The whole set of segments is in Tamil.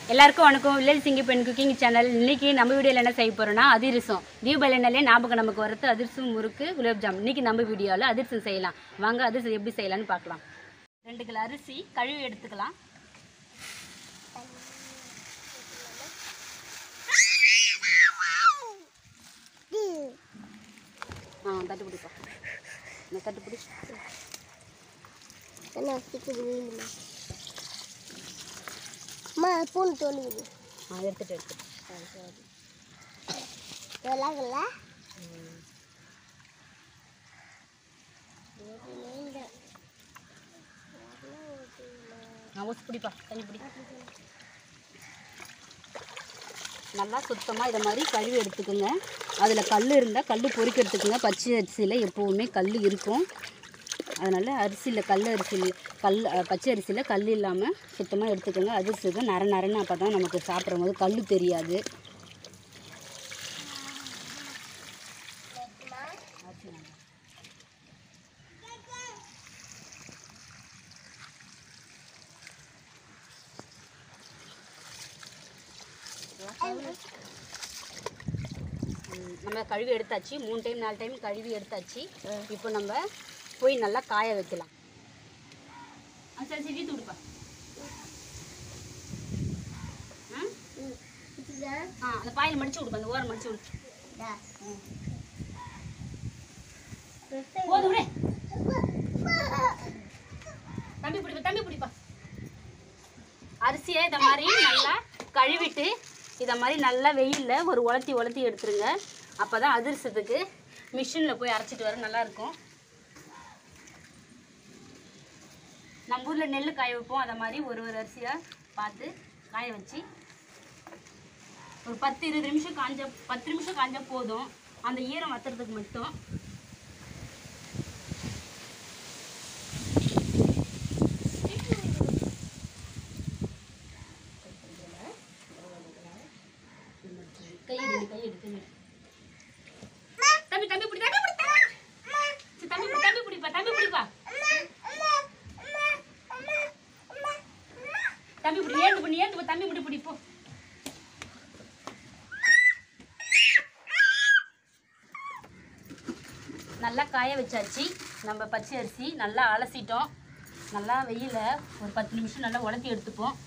எல்லாருக்கும் வணக்கம் வில்லேஜ் சிங்கி பெண் குக்கிங் சேனல் இன்னைக்கு நம்ம வீடியோவில் என்ன செய்ய போறோம்னா அதிரசம் தீபாவளினாலே ஞாபகம் நமக்கு வரது அதிரசம் முறுக்கு குலோப்ஜாம் இன்னைக்கு நம்ம வீடியோவில் அதிரசம் செய்யலாம் வாங்க அதிரசம் எப்படி செய்யலாம்னு பார்க்கலாம் ரெண்டு கிலோ அரிசி கழுவி எடுத்துக்கலாம் ஆ தட்டு பிடிப்பா இந்த தட்டு பிடி என்ன சிக்குது வீழுமா அம்மா பூண்டு தோணுது ஆ எடுத்துட்டு எடுத்துட்டு விளாகல நான் ஊசி பிடிப்பா தண்ணி பிடி நல்லா சுத்தமாக இதை மாதிரி கழுவி எடுத்துக்கோங்க அதில் கல் இருந்தால் கல் பொறுக்கி எடுத்துக்கோங்க பச்சை அரிசியில் எப்போவுமே கல் இருக்கும் அதனால் அரிசியில் கல் அரிசியில் கல் அஹ், பச்சை அரிசியில் கல் இல்லாமல் சுத்தமாக எடுத்துக்கோங்க அதிர்ஷ்டம் நர நரன்னு அப்போ தான் நமக்கு சாப்பிடும் போது கல் தெரியாது ம், நம்ம கழுவி எடுத்தாச்சு மூணு டைம் நாலு டைம் கழுவி எடுத்தாச்சு இப்போ நம்ம போய் நல்லா காய வைக்கலாம் ஆ சரி சரி வீத்து விடுப்பா ஆ? ஆ அந்த பாயில் மடிச்சு விடுப்பா அந்த ஓரம் மடிச்சு விடு போதும் விடு தம்பி பிடிப்பா தம்பி பிடிப்பா அரிசியை இதை மாதிரி நல்லா கழுவிட்டு இதை மாதிரி நல்லா வெயிலில் ஒரு உலர்த்தி உலர்த்தி எடுத்துருங்க அப்போ தான் அதிர்சத்துக்கு மிஷினில் போய் அரைச்சிட்டு வர நல்லாயிருக்கும் நம்ம ஊரில் நெல் காய வைப்போம் அதை மாதிரி ஒரு ஒரு அரிசியாக பார்த்து காய வச்சு ஒரு பத்து இருபது நிமிஷம் காஞ்ச பத்து நிமிஷம் காஞ்சா போதும் அந்த ஈரம் வத்துறதுக்கு மட்டும் கை எடு கை எடு கை எடு தம்பி தம்பி பிடி தம்பி பிடி தம்பி தம்பி பிடி தம்பி பிடிப்பா தம்பி பிடிப்பா தம்பி பிடி ஏந்து பண்ணி ஏந்து போ, தம்பி பிடி பிடி போ நல்லா காய வச்சாச்சு நம்ம பச்சை அரிசி நல்லா அலசிட்டோம் நல்லா வெயில ஒரு பத்து நிமிஷம் நல்லா உலர்த்தி எடுத்துப்போம்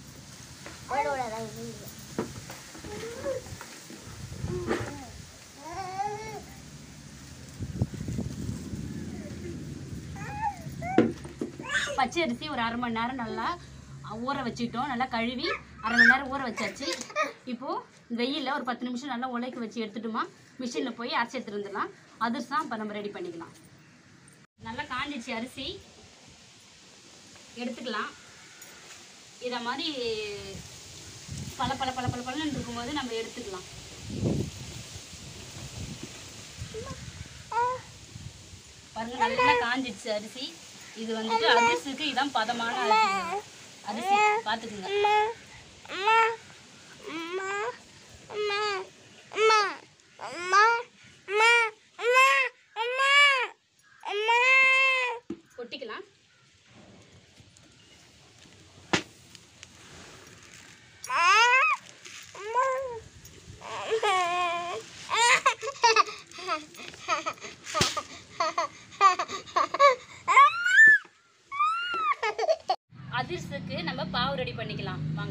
பச்சை அரிசி ஒரு அரை மணி நேரம் நல்லா ஊற வச்சுட்டோம் நல்லா கழுவி அரை மணி நேரம் ஊற வச்சாச்சு இப்போது வெயிலில் ஒரு பத்து நிமிஷம் நல்லா உலைக்க வச்சு எடுத்துட்டோமா மிஷினில் போய் அரைச்சி எடுத்துட்டு வந்துடலாம் அதிர்சம் இப்போ நம்ம ரெடி பண்ணிக்கலாம் நல்லா காஞ்சிச்சு அரிசி எடுத்துக்கலாம் இதை மாதிரி பல பல பல பல பலன்னு இருக்கும்போது நம்ம எடுத்துக்கலாம் பாருங்க நல்லா காஞ்சிடுச்சு அரிசி இது வந்துட்டு அரிசிக்கு இதான் பதமான அரிசி அரிசி பார்த்துக்குங்க கொட்டிக்கலாம் அதிர்சுக்கு நம்ம பாவு ரெடி பண்ணிக்கலாம் வாங்க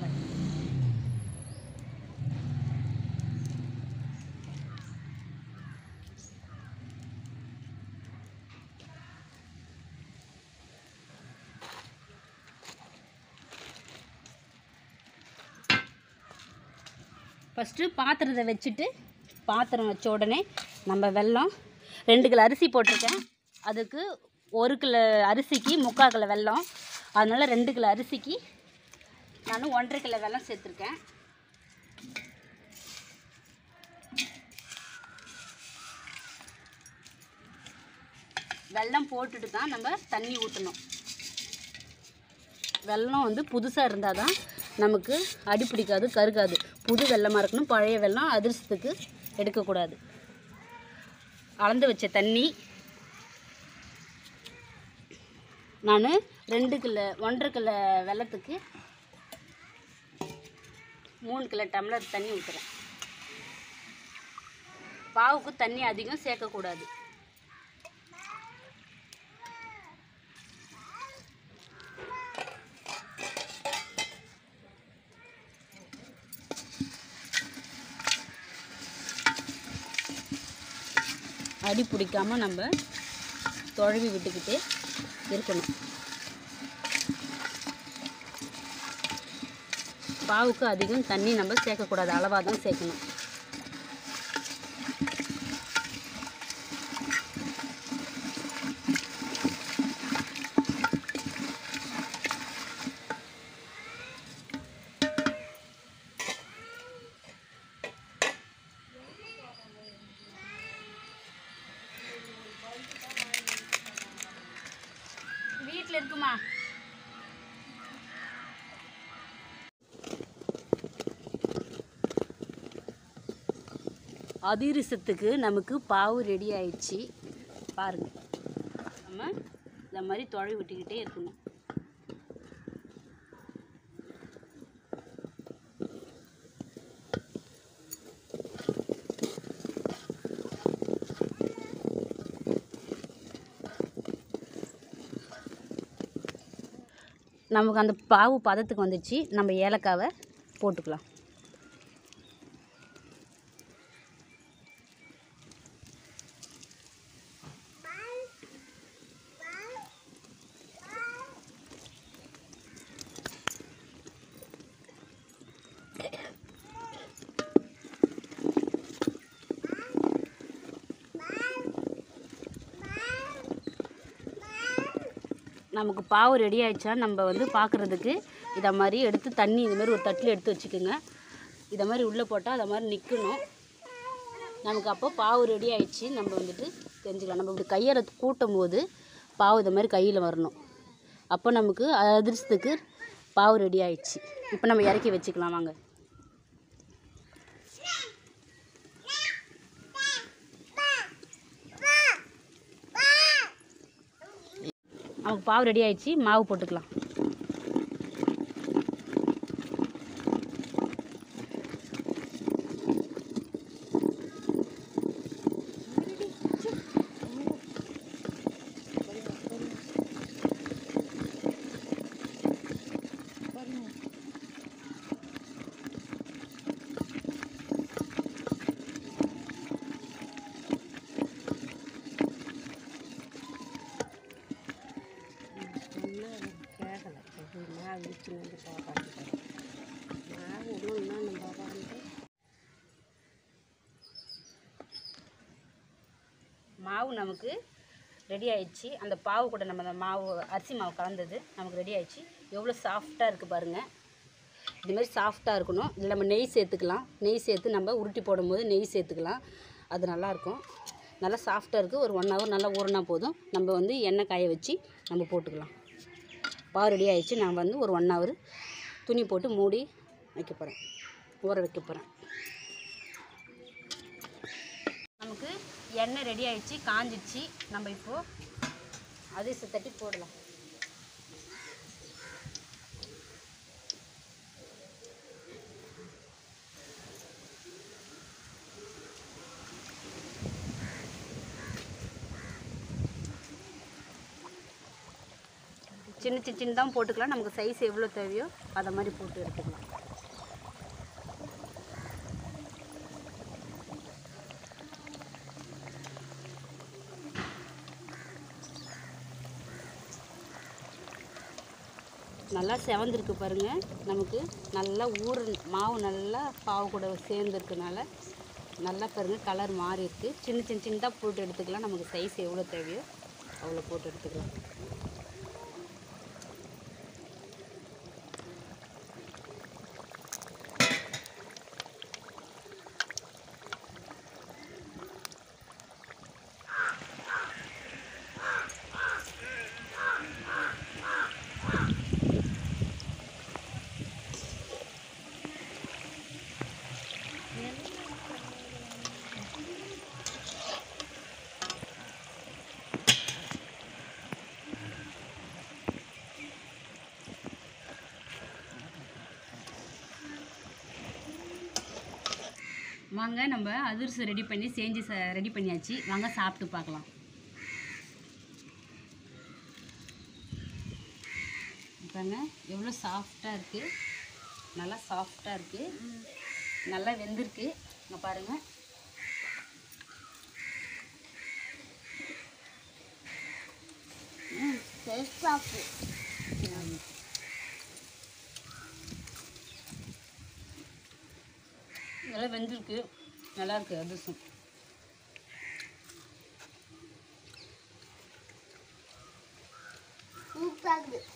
ஃபஸ்ட்டு பாத்திரத்தை வச்சுட்டு பாத்திரம் வச்ச உடனே நம்ம வெல்லம் ரெண்டு கிலோ அரிசி போட்டிருக்கேன் அதுக்கு ஒரு கிலோ அரிசிக்கு முக்கால் கிலோ வெல்லம் அதனால் ரெண்டு கிலோ அரிசிக்கு நான் ஒன்றரை கிலோ வெல்லம் சேர்த்துருக்கேன் வெல்லம் போட்டுட்டு தான் நம்ம தண்ணி ஊற்றணும் வெல்லம் வந்து புதுசாக இருந்தால் தான் நமக்கு அடி பிடிக்காது கருகாது புது வெல்லமாக இருக்கணும் பழைய வெல்லம் அதிர்ஷ்டத்துக்கு எடுக்கக்கூடாது அளந்து வச்ச தண்ணி நான் ரெண்டு கிலோ ஒன்றரை கிலோ வெல்லத்துக்கு மூணு கிலோ டம்ளர் தண்ணி ஊற்றுறேன் பாவுக்கு தண்ணி அதிகம் சேர்க்கக்கூடாது அடி பிடிக்காம நம்ம தொழவி விட்டுக்கிட்டே இருக்கணும் பாவுக்கு அதிகம் தண்ணி நம்ம சேர்க்கக்கூடாது அளவாக தான் சேர்க்கணும் வீட்டில் இருக்குமா அதிரசத்துக்கு நமக்கு பாவு ரெடி ஆயிடுச்சு பாருங்கள் நம்ம இந்த மாதிரி தொலை விட்டுக்கிட்டே இருக்கணும் நமக்கு அந்த பாவு பதத்துக்கு வந்துச்சு நம்ம ஏலக்காவை போட்டுக்கலாம் நமக்கு பாவு ரெடி ஆயிடுச்சா நம்ம வந்து பார்க்குறதுக்கு இதை மாதிரி எடுத்து தண்ணி இது மாதிரி ஒரு தட்டில் எடுத்து வச்சுக்கோங்க இதை மாதிரி உள்ளே போட்டால் அதை மாதிரி நிற்கணும் நமக்கு அப்போ பாவு ரெடி ஆயிடுச்சு நம்ம வந்துட்டு தெரிஞ்சுக்கலாம் நம்ம இப்படி கையால் கூட்டும் போது பாவு இதை மாதிரி கையில் வரணும் அப்போ நமக்கு அதிர்ஷ்டத்துக்கு பாவு ரெடி ஆயிடுச்சு இப்போ நம்ம இறக்கி வச்சுக்கலாம் வாங்க நமக்கு பாவு ரெடி ஆயிடுச்சு மாவு போட்டுக்கலாம் மாவு நமக்கு ரெடி ஆயிடுச்சு அந்த பாவு கூட நம்ம அந்த மாவு அரிசி மாவு கலந்தது நமக்கு ரெடி ஆயிடுச்சு எவ்வளோ சாஃப்டாக இருக்குது பாருங்கள் இதுமாரி சாஃப்டாக இருக்கணும் இதில் நம்ம நெய் சேர்த்துக்கலாம் நெய் சேர்த்து நம்ம உருட்டி போடும்போது நெய் சேர்த்துக்கலாம் அது நல்லாயிருக்கும் நல்லா சாஃப்டாக இருக்குது ஒரு ஒன் ஹவர் நல்லா ஊறினா போதும் நம்ம வந்து எண்ணெய் காய வச்சு நம்ம போட்டுக்கலாம் பாவு ரெடி ஆயிடுச்சு நான் வந்து ஒரு ஒன் ஹவர் துணி போட்டு மூடி வைக்க போகிறேன் ஊற வைக்க போகிறேன் நமக்கு எண்ணெய் ரெடி ஆயிடுச்சு காஞ்சிடுச்சு நம்ம இப்போது அதிர்ஷ்ட தட்டி போடலாம் சின்ன சின்ன சின்னதாக போட்டுக்கலாம் நமக்கு சைஸ் எவ்வளோ தேவையோ அதை மாதிரி போட்டு எடுத்துக்கலாம் நல்லா செவந்திருக்கு பாருங்கள் நமக்கு நல்லா ஊறு மாவு நல்லா பாவு கூட சேர்ந்துருக்கனால நல்லா பாருங்கள் கலர் மாறி இருக்கு சின்ன சின்ன சின்னதாக போட்டு எடுத்துக்கலாம் நமக்கு சைஸ் எவ்வளோ தேவையோ அவ்வளோ போட்டு எடுத்துக்கலாம் வாங்க நம்ம அதிர்சம் ரெடி பண்ணி செஞ்சு ரெடி பண்ணியாச்சு வாங்க சாப்பிட்டு பார்க்கலாம் பாருங்க எவ்வளோ சாஃப்டாக இருக்குது நல்லா சாஃப்டாக இருக்குது நல்லா வெந்திருக்கு இங்கே பாருங்கள் ம் டேஸ்டாக இருக்கு நல்லா வெந்திருக்கு நல்லா இருக்கு அதிர்சம் சூப்பராக இருக்குது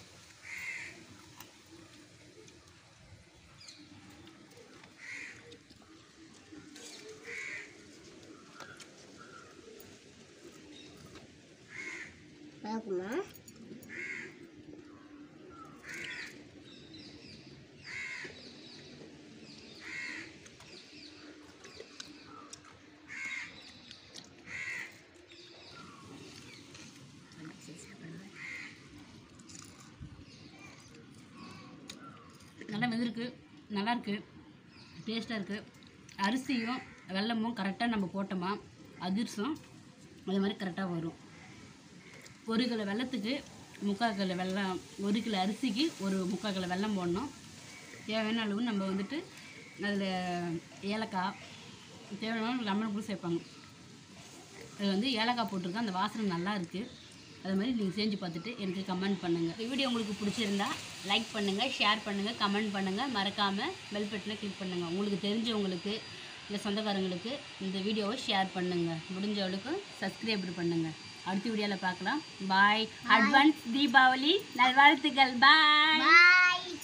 இருக்குமா நல்லா வெந்திருக்கு நல்லா இருக்கு டேஸ்ட்டாக இருக்குது அரிசியும் வெல்லமும் கரெக்டாக நம்ம போட்டோமா அதிர்சம் அது மாதிரி கரெக்டாக வரும் ஒரு கிலோ வெல்லத்துக்கு முக்கால் கிலோ வெல்லம் ஒரு கிலோ அரிசிக்கு ஒரு முக்கால் கிலோ வெல்லம் போடணும் தேவையான அளவு நம்ம வந்துட்டு அதில் ஏலக்காய் தேவையான லெமன் கூட சேர்ப்பாங்க அது வந்து ஏலக்காய் போட்டிருக்கேன் அந்த வாசனை நல்லா இருக்குது அது மாதிரி நீங்கள் செஞ்சு பார்த்துட்டு எனக்கு கமெண்ட் பண்ணுங்கள் இந்த வீடியோ உங்களுக்கு பிடிச்சிருந்தா லைக் பண்ணுங்கள் ஷேர் பண்ணுங்கள் கமெண்ட் பண்ணுங்கள் மறக்காமல் பெல் பட்டனை கிளிக் பண்ணுங்கள் உங்களுக்கு தெரிஞ்சவங்களுக்கு இல்லை சொந்தக்காரங்களுக்கு இந்த வீடியோவை ஷேர் பண்ணுங்கள் முடிஞ்சவளுக்கு சப்ஸ்கிரைப் பண்ணுங்கள் அடுத்த வீடியோவில் பார்க்கலாம் பாய் அட்வான்ஸ் தீபாவளி நல்வாழ்த்துக்கள் பாய் பாய்